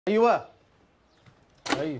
ايوه ايوه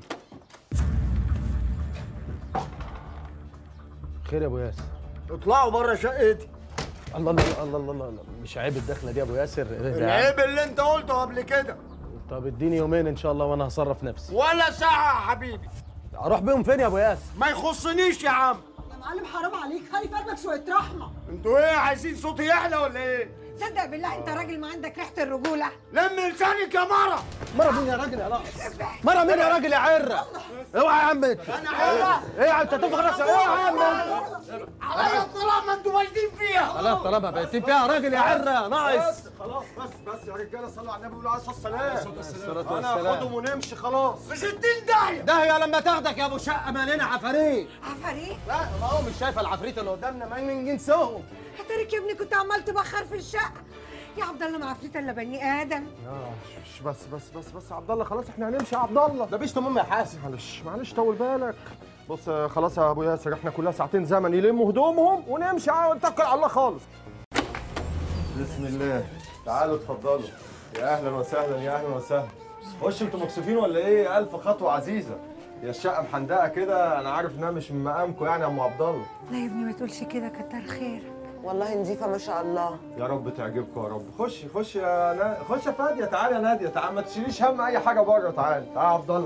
خير يا ابو ياسر اطلعوا بره شقتي الله الله الله الله الله, الله. مش عيب الدخله دي يا ابو ياسر إيه ده يا عم؟ العيب اللي انت قلته قبل كده طب اديني يومين ان شاء الله وانا هصرف نفسي ولا ساعة يا حبيبي اروح بيهم فين يا ابو ياسر ما يخصنيش يا عم يا معلم حرام عليك خلي في قلبك شويه رحمه انتوا ايه عايزين صوتي يعلى ولا ايه؟ صدق بالله انت راجل ما عندك ريحه الرجوله لم لسانك يا مرة مره مين يا راجل يا ناقص مره مين يا راجل يا عره اوعى يا عم انت انا عارف ايه يا عم انت تفخر نفسك ايه يا عم عليا الطلاق ما انتوا واجدين فيها خلاص طالما بقيتين فيها يا راجل يا عره ناقص خلاص بس بس يا رجاله صلوا على النبي وقولوا عليه الصلاه والسلام الصلاة انا والسلام. هاخدهم ونمشي خلاص في 60 داهيه ده هي لما تاخدك يا ابو شقه مالنا عفاريت عفاريت لا ما هو مش شايفه العفريت اللي قدامنا ما من جنسهم هتارك يا ابني كنت عمال تبخر في الشقه يا عبد الله ما عفريت الا بني ادم بس بس بس بس يا عبد الله خلاص احنا هنمشي يا عبد الله ده بيش تمام يا حاسن معلش معلش طول بالك بص آه، خلاص يا ابو ياسر احنا كلها ساعتين زمن يلموا هدومهم ونمشي اه ونتكل على الله خالص بسم الله تعالوا اتفضلوا يا اهلا وسهلا يا اهلا وسهلا خش انتوا مكسوفين ولا ايه الف خطوه عزيزه يا الشقه محندقه كده انا عارف انها مش من مقامكم يعني يا ام عبد الله لا يا ابني ما تقولش كده كتر خيرك والله نظيفه ما شاء الله يا رب تعجبكم يا رب خش خش يا نا... خش يا فاديه تعالى يا ناديه تعالى ما تشيليش هم اي حاجه بره تعالى تعالى يا عبد الله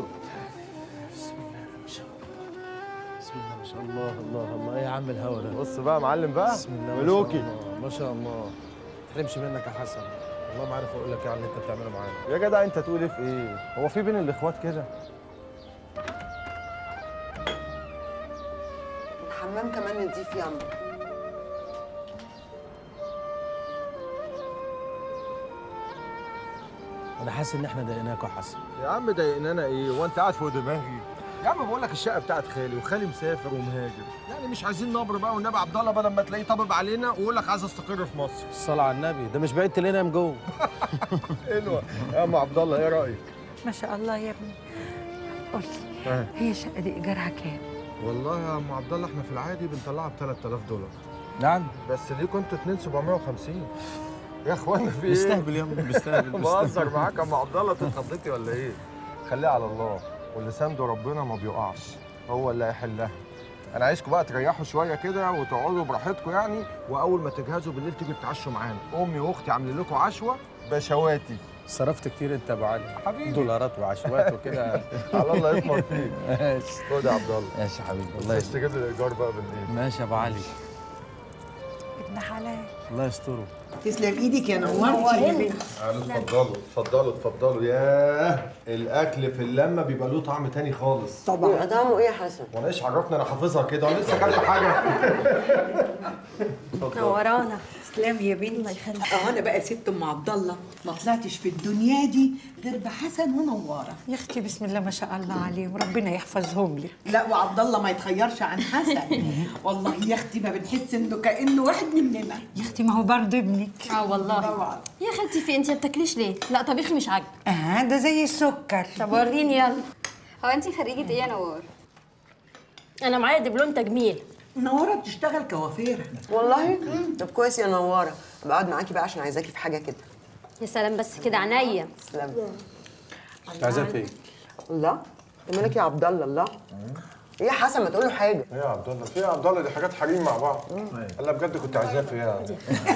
بسم الله ما شاء الله الله الله ايه يا عم الهوا ده بص بقى يا معلم بقى بسم الله ما شاء ملوكي الله ما شاء الله ما تحرمش منك يا حسن والله ما عارف اقول لك ايه على اللي انت بتعمله معانا يا جدع انت تقول ايه في ايه هو في بين الاخوات كده الحمام كمان نضيف ياما انا حاسس ان احنا ضايقناك يا حسن يا عم ضايقنانا ايه هو انت قاعد فوق دماغي يا عم بقول لك الشقه بتاعت خالي وخالي مسافر ومهاجر يعني مش عايزين نبر بقى والنبي عبد الله بدل ما تلاقيه طبب علينا ويقول لك عايز استقر في مصر الصلاة على النبي ده مش بعيد تلاقينا من جوه حلوه يا ام عبد الله ايه رايك ما شاء الله يا ابني قول لي آه. هي الشقه دي ايجارها كام والله يا ام عبد الله احنا في العادي بنطلعها ب 3000 دولار نعم بس ليه كنت 2750 يا اخوانا في ايه بيستهبل يا ابني بيستهبل بهزر معاك يا ام عبد الله تتخضيتي ولا ايه خليها على الله واللي سنده ربنا ما بيقعش هو اللي هيحلها انا عايزكم بقى تريحوا شويه كده وتقعدوا براحتكم يعني واول ما تجهزوا بالليل تيجوا تتعشوا معانا امي واختي عاملين لكم عشوه بشواتي صرفت كتير انت يا ابو علي حبيبي. دولارات وعشوات وكده على الله يطمر فيك ماشي خد يا عبد الله ماشي يا حبيبي الله الله يستر تجيب لي الايجار بقى بالليل ماشي يا ابو علي ابن حلال الله يستره تسلم ايدك يا نورتي يا بنت تعالوا اتفضلوا اتفضلوا اتفضلوا ياه الاكل في اللمه بيبقى له طعم تاني خالص طبعا يبقى طعمه ايه يا حسن وانا ايش عرفني انا حافظها كده وانا لسه كاتب حاجه نورانا تسلم يا بنتي الله يخليك اه انا بقى ست ام عبد الله ما طلعتش في الدنيا دي غير بحسن ونواره يا اختي بسم الله ما شاء الله عليهم ربنا يحفظهم لك لا وعبد الله ما يتخيرش عن حسن والله يا اختي ما بنحس انه كانه واحد مننا يا اختي ما هو برضه ابنك اه والله طبعا يا خالتي في انت ما بتاكليش ليه لا طبيخي مش عاجبك اه ده زي السكر طب وريني يلا هو انت خريجة ايه يا نوار؟ انا معايا دبلوم تجميل نواره بتشتغل كوافيره والله طب كويس يا نواره بقعد معاكي بقى عشان عايزاكي في حاجه كده يا سلام بس كده عينيا تسلمي عايزاه فين الله انت مالك يا عبد الله الله ايه يا حسن ما تقول له حاجه ايه يا عبد الله في إيه يا عبد الله دي حاجات حريم مع بعض انا بجد كنت عايزاه في ايه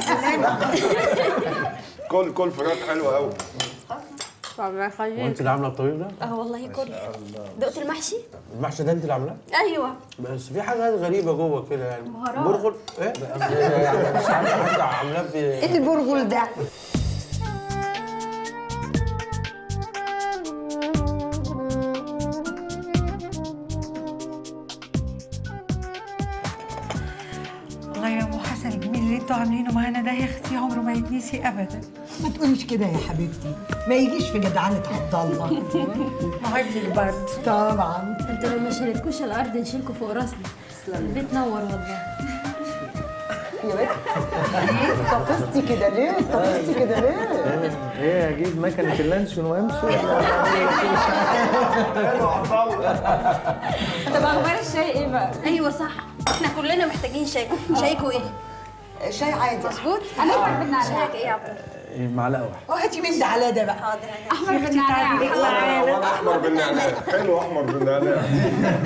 كل كل فراخ حلوه قوي الله يخليك وانت اللي عامله الطبيب ده اه والله كل دقت المحشي المحشي ده انت اللي عاملاه ايوه بس في حاجات غريبه جوه كده يعني برغل ايه يعني مش عارف حد عاملاه ب ايه البرغل ده الله يا ابو حسن الجميل اللي انتوا عاملينه معانا ده يا اختي عمره ما يتنسي ابدا ما تقوليش كده يا حبيبتي ما يجيش في جدعنه عبد الله محبك برضه طبعا انتوا لو ما شالتكوش الارض نشيلكوا فوق راسنا البيت نور والله يا بنت ليه طفستي كده ليه طفستي كده ليه ايه اجيب مكنه اللانشون وامشي طب اخبار الشاي ايه بقى؟ ايوه صح احنا كلنا محتاجين شاي شايكوا ايه شاي عادي مظبوط؟ انا بدنا شايك ايه يا عبد إيه، معلقه واحده وهاتي من ده على ده بقى احمر بالنعناع وانا احمر بالنعناع حلو احمر بالنعناع